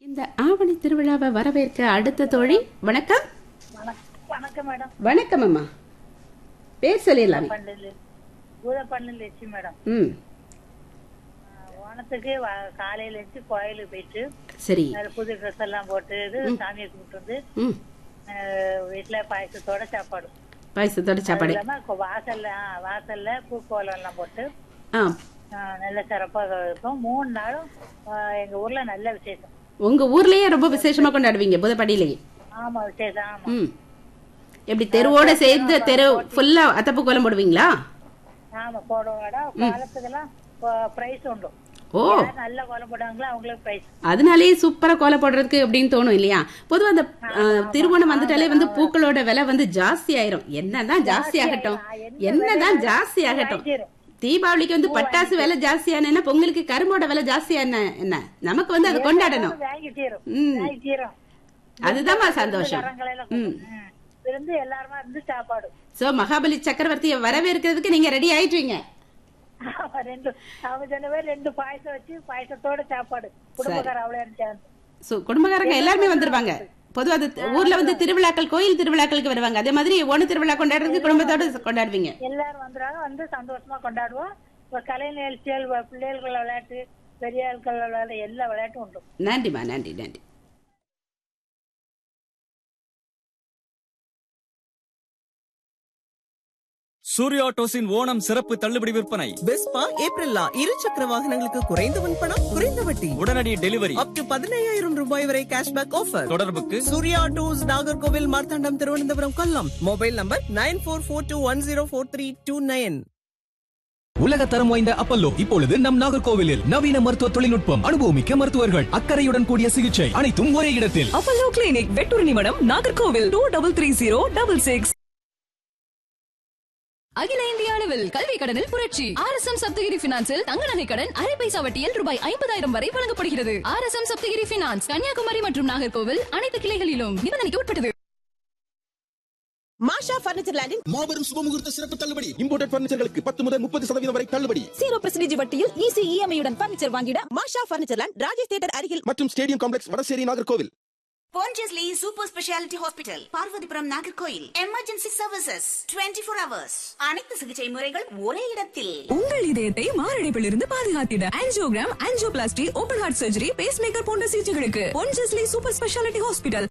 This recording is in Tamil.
இந்த ஆவணி திருவிழாவை வரவேற்க அடுத்த தோழி வணக்கம் வணக்கம் வணக்கம் மேடம் வணக்கம் அம்மா பேர் சொல்லிடலாமே பண்டில் பூதப்பண்ணில் லட்சுமி மேடம் ம் ஆஹ் ஓணத்துக்கு வ- காலையில இருந்து கோயிலுக்கு போயிட்டு சரி அதுல புது ட்ரெஸ் எல்லாம் போட்டு இது சாமியை கும்பிட்டு வந்து ம் ஆஹ் வீட்டுல பாயசத்தோட சாப்பாடு பாயசத்தோட சாப்பாடு இல்லாம கொ- வாசல்ல ஆ, வாசல்ல பூக்கோலம் எல்லாம் போட்டு ஆ ஆஹ் நல்ல சிறப்பாக இருக்கும் மூணு நாளும் ஆஹ் எங்க ஊர்ல நல்ல விசேஷம் உங்க ஊர்லயே ரொம்ப விசேஷமா கொண்டாடுவீங்க புதப்படியிலேயே ஆமா விசேஷம் ஆமா ம் எப்படி தெருவோட சேர்ந்து தெரு ஃபுல்லா அத்தப்பு கோலம் போடுவீங்களா ஆமா போடுவாடா காலத்துக்கெல்லாம் பிரைஸ் உண்டு ஓ யார் நல்ல கோலம் போடுவாங்களோ அவங்களுக்கு பிரைஸ் அதனாலேயே சூப்பரா கோலம் போடுறதுக்கு அப்படின்னு தோணும் இல்லையா பொதுவா அந்த ஆ, திருவோணம் வந்துட்டாலே வந்து பூக்களோட விலை வந்து ஜாஸ்தி ஆயிரும் என்னதான் ஜாஸ்தி ஆகட்டும் என்னதான் ஜாஸ்தி ஆகட்டும் தீபாவளிக்கு வந்து பட்டாசு விலை ஜாஸ்தியான பொங்கலுக்கு கரும்போட விலை ஜாஸ்தியா என்ன என்ன நமக்கு வந்து அதை கொண்டாடணும் வாங்கி தீரும் ம். வாங்கி தீரும் அதுதாம்மா சந்தோஷம் கரங்களெல்லாம் ம் ம். இருந்து எல்லாருமா இருந்து சாப்பாடு சோ மகாபலி சக்கரவர்த்தியை வரவேற்கிறதுக்கு நீங்க ரெடி ஆயிட்டுவீங்க ஆமா, ரெண்டு அவங்க சொன்னவே ரெண்டு பாயசம் வச்சு பாயசத்தோட சாப்பாடு குடும்பக்கார அவ்வளோ சேர்ந்து சோ குடும்பக்காரங்க எல்லாருமே வந்துருவாங்க பொதுவா அது ஊர்ல வந்து திருவிழாக்கள் கோயில் திருவிழாக்களுக்கு வருவாங்க அதே மாதிரி ஓண திருவிழா கொண்டாடுறதுக்கு குடும்பத்தோட கொண்டாடுவீங்க எல்லாரும் வந்துடுறாங்க வந்து சந்தோஷமா கொண்டாடுவோம் இப்ப கலை நிகழ்ச்சிகள் வ- பிள்ளைகள் விளையாட்டு பெரிய ஆட்கள் விளையாட்டு எல்லா விளையாட்டும் உண்டு நன்றிம்மா நன்றி நன்றி சூர்யா டோஸின் ஓணம் சிறப்பு தள்ளுபடி விற்பனை பெஸ்பா ஏப்ரல்லா இரு சக்கர வாகனங்களுக்கு குறைந்த முன்பணம் குறைந்த வட்டி உடனடி டெலிவரி அப் டு பதினையாயிரம் ரூபாய் வரை கேஷ்பேக் ஆஃபர் தொடர்புக்கு சூர்யா டூஸ் Nagercoil Marthandam Thiruvananthapuram Kollam mobile number nine four four two one zero four three two nine உலக தரம் வாய்ந்த அப்பல்லோ இப்பொழுது நம் நாகர்கோவிலில் நவீன மருத்துவ தொழில்நுட்பம் அனுபவமிக்க மருத்துவர்கள் அக்கறையுடன் கூடிய சிகிச்சை அனைத்தும் ஒரே இடத்தில் Apollo clinic Vetturnimadam Nagercoil two double three zero double six அகில இந்திய அளவில் கல்வி கடனில் புரட்சி ஆர் எஸ் எம் சப்தகிரி பினான்சில் தங்க நகை கடன் அரை பைசா வட்டியில் ரூபாய் ஐம்பதாயிரம் வரை வழங்கப்படுகிறது R S M Sapthagiri finance Kanyakumari மற்றும் நாகர்கோவில் அனைத்து கிளைகளிலும் நிபந்தனைக்கு உட்பட்டது மாஷா பர்னிச்சர் லேண்டின் மாபெரும் சுபமுகூர்த்த சிறப்பு தள்ளுபடி இம்போர்டட் பர்னிச்சர்களுக்கு பத்து முதல் முப்பது சதவீதம் வரை தள்ளுபடி ஜீரோ பர்சன்டேஜ் வட்டியில் ஈஸி இஎம்ஐயுடன் பர்னிச்சர் வாங்கிட Masha furniture land Rajesh theatre அருகில் மற்றும் stadium complex Vadasery Nagercoil Pondicherry Super Speciality Hospital, Parvathipuram Nagercoil emergency services 24 four hours அனைத்து சிகிச்சை முறைகள் ஒரே இடத்தில் உங்கள் இதயத்தை மாரடைப்பில் இருந்து பாதுகாத்திட angiogram angioplasty open heart surgery pacemaker போன்ற சிகிச்சைகளுக்கு பொன்ஜஸ்லி சூப்பர் ஸ்பெஷாலிட்டி ஹாஸ்பிட்டல்